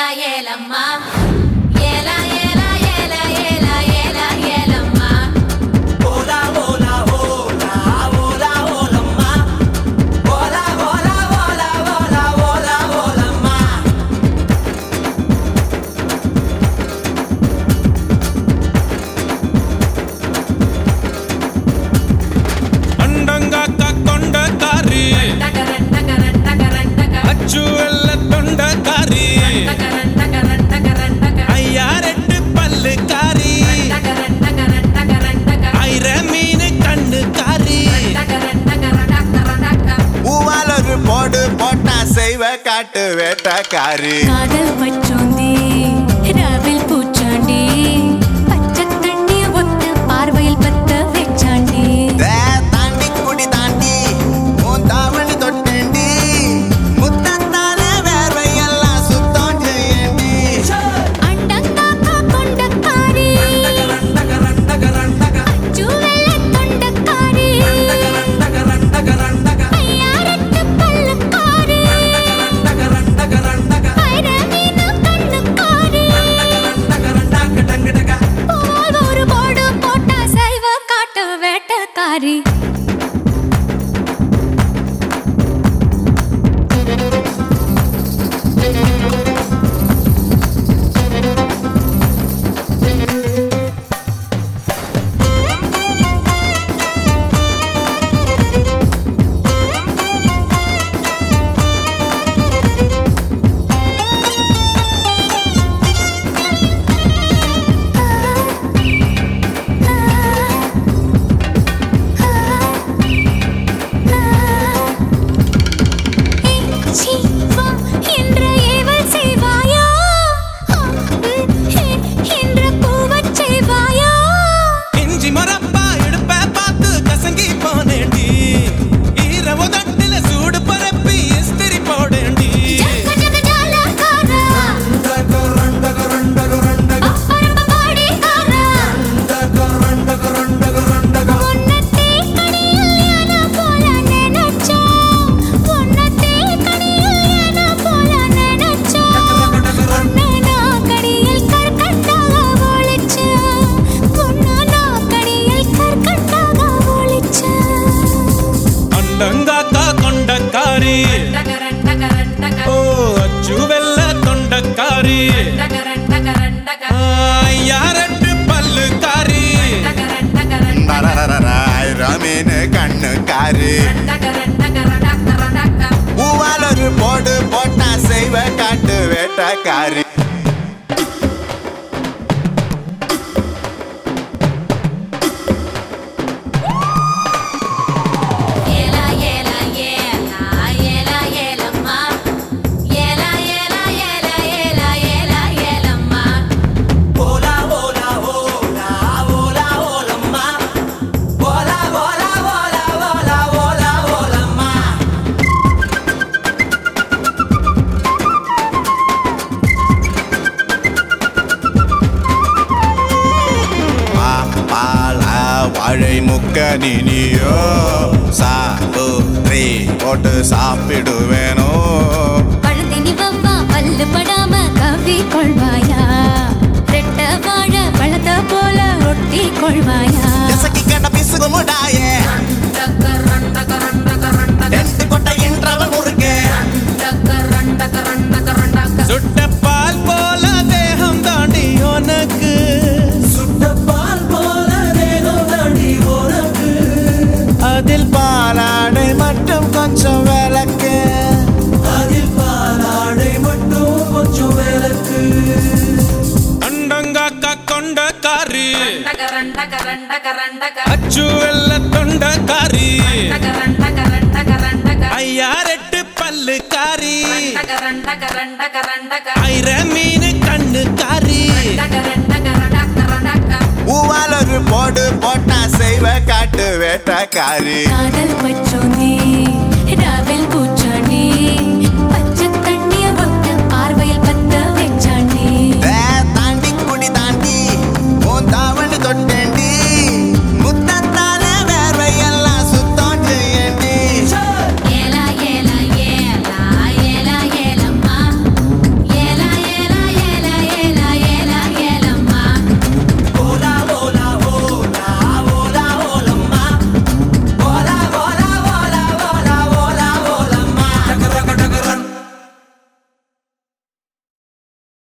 ஏலம்மா ஏலா ஏலா ஏலா ஏலா ஏலா ஏலம்மா ஓலா ஓலா ஓலா ஓலா ஓலம்மா ஓலா ஓலா ஓலா ஓலா ஓலா ஓலம்மா ಅಂಡಂಗಾಕ ಕೊಂಡ ಕಾರಿ டகரன் டகரன் டகரன் டகரன் ಅಚ್ಚು ಎಲ್ಲ ತೊಂಡ ಕಾರಿ டகரன் டகரன் டகரன் டகரன் ಅಯ್ಯಾರೆಟ್ಟು ಪಲ್ಲು ಕಾರಿ டகரன் டகரன் டகரன் டகரன் ஐர மீன் கண்ணு காரி டகரன் டகரன் டகரன் டகரன் பூவாலொரு போடு போட்டா செய்வ காட்டு வேட்டக்காரி காதல் வச்சோந்தி ராவில் பூச்சாண்டி பச்சை தண்ணிய ஒத்த பார்வையில் பத்த வச்சாண்டி தே தாண்டி குடி தாண்டி உன் தாவணி தொட்டேண்டி முத்தத்தால வேர்வையெல்லாம் சுத்தம் செய்யண்டி அண்டங்காக்கா கொண்டக்காரி டகரன் டகரன் டகரன் டகரன் ஜூவெல்ல தொண்டக்காரி டகரன் டகரன் டகரன் டகரன் ஐயாரத்து பல்லக்காரி டகரன் டகரன் டகரன் ஐர மீனு கண்ணுக்காரி டகரன் டக டங்க டக போல் ஒரு போடு போட்டா சைவ காட்டு வேட்டக்காரி சி வா என்ற ஏவல் செய்வாயா என்ற பூவச் செய்வாயா இஞ்சி மரப்பா இடுப்ப பார்த்து கசங்கி போனேண்டி ஈர உதட்டில சூடு பரப்பி இஸ்திரி போடேண்டி ஜக ஜக ஜாலக்காரா டகரன் டகரன் டகரன் டக அப்பரம்ப பாடிக்காரா டகரன் டகரன் டகரன் டக உன்னத்தே கனியில் யானா போல நினைச்சா உன்னத்தே கனியில் யானா போல நினைச்சா உன்னை நான் கடியில் கற்கண்டாக ஒளிச்சா உன்னை நான் கடியில் கற்கண்டாக ஒளிச்சா ಅಂಡಂಗಾಕ ಕೊಂಡ ಕಾರಿ டகரன் டகரன் ಓ டகரன் ಅಚ್ಚು வெல்ல ತೊಂಡ ಕಾರಿ டகரன் டகரன் டகரன் ஐயாரெட்டு பல்லு காரி டகரன் டகரன் ரமீன் கண்ணுக்காரி டகரன் டகரன் டகரன் டகரன் பூவாலொரு போடு போட்டா செய்வ காட்டு வேட்டக்காரி ஏலா ஏலா ஏலா ஏலா ஏலம்மா ஏலா ஏலா ஏலா ஏலா ஏலா ஏலம்மா ஓலா ஓலா ஓலா ஓலா ஓலம்மா ஓலா ஓலா ஓலா ஓலா ஓலா ஓலம்மா பா பால வாழை முக்க நினியோ சாப்பிட்ரி போட்டு சாப்பிடுவேனோ பழுதினி வவ்வா பல்லு படாம கவி கொள்வாயா ரெட்ட வாழ பழத்த போல ஒட்டி கொள்வாயா எசக்கி கண்ட பிசுகு முடாயே டகரன் டகரன் டகரன் டகரன் ரெண்டு கொட்டை இன்றவன் முறுக்கு டகரன் டகரன் டகரன் டகரன் சுட்ட பால் போல தேகம் தாண்டி உனக்கு சுட்ட பால் போல தேகம் தாண்டி உனக்கு அதில் பாலாடை மட்டும் கொஞ்சம் விளக்கு அதில் பாலாடை மட்டும் கொஞ்சம் விளக்கு ಅಂಡಂಗಾಕ ಕೊಂಡ ಕಾರಿ டகரன் டகரன் டகரன் டகரன் ಅಚ್ಚು ಎಲ್ಲ ತೊಂಡ ಕಾರಿ டகரன் டகரன் டகரன் டகரன் ஐயாரெட்டு பல்லு காரி டகரன் டகரன் டகரன் டகரன் ஐர மீன் கண்ணு காரி டகரன் டகரன் டகரன் டகரன் பூவாலொரு போடு போட்டா செய்வ காட்டு வேட்டக்காரி காதல் பச்சோந்தி ராவில் பூச்சி